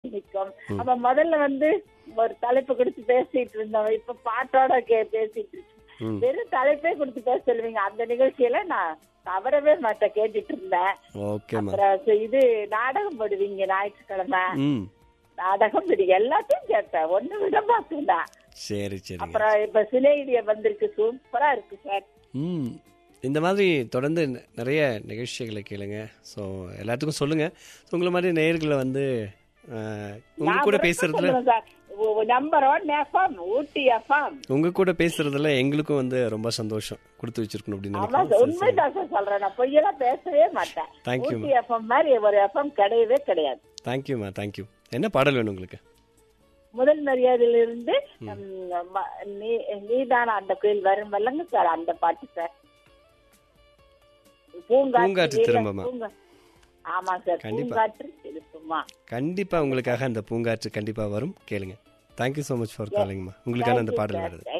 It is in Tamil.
நிக்கும் அப்ப முதல்ல வந்து ஒரு தலைப்பு கொடுத்து பேசிட்டு இருந்தோம் இப்ப பாட்டோட கே பேசிட்டு இருக்கோம் ம் வெறும் தலைப்பே கொடுத்து பேச சொல்லுவீங்க அந்த நிகழ்ச்சியில நான் தவறவே மாட்டேன் கேட்டுட்டு இருந்தேன் ஓகேம்மா அப்புறம் சு- இது நாடகம் போடுவீங்க ஞாயிற்றுக்கிழமை ம் நாடகம் பிடி எல்லாத்தையும் கேட்டேன் ஒண்ணு விட மாட்டேன் சரி சரிங்க அப்புறம் இப்ப சிலையிடிய வந்திருக்கு சூப்பரா இருக்கு சார் ம் இந்த மாதிரி தொடர்ந்து ந- நிறைய நிகழ்ச்சிகளை கேளுங்க ஸோ எல்லாத்துக்கும் சொல்லுங்க ஸோ உங்களை மாதிரி நேயர்களை வந்து அஹ், உங்க கூட பேசுறதுல number one FM Ooty FM உங்க கூட பேசுறதுல எங்களுக்கும் வந்து ரொம்ப சந்தோஷம் கொடுத்து வச்சிருக்கணும் அப்படின்னு ஆமா நினைக்கிறேன் சரி, சரி. உண்மைதான் சார் சொல்றேன் நான் பொய்யெல்லாம் பேசவே மாட்டேன் Thank you, ஊட்டி எஃப்எம் மாதிரி ஒரு எஃப்எம் கிடையவே கிடையாது தேங்க்யூம்மா தேங்க்யூ என்ன பாடல் வேணும் உங்களுக்கு முதல் மரியாதையிலிருந்து ம், ம- நீ- நீதானா அந்த கோயில் வரும் வல்லங்க சார் அந்த பாட்டு சார் பூங்காற்று இல்ல, திரும்புமா? பூங்கா- ஆமா சார் கண்டிப்பா. பூங்காற்று திருப்புமா கண்டிப்பா உங்களுக்காக அந்த பூங்காற்று கண்டிப்பா வரும் கேளுங்க தேங்க்யூ ஸோ மச் ஃபார் காலிங்மா உங்களுக்கான அந்த பாடல் வருது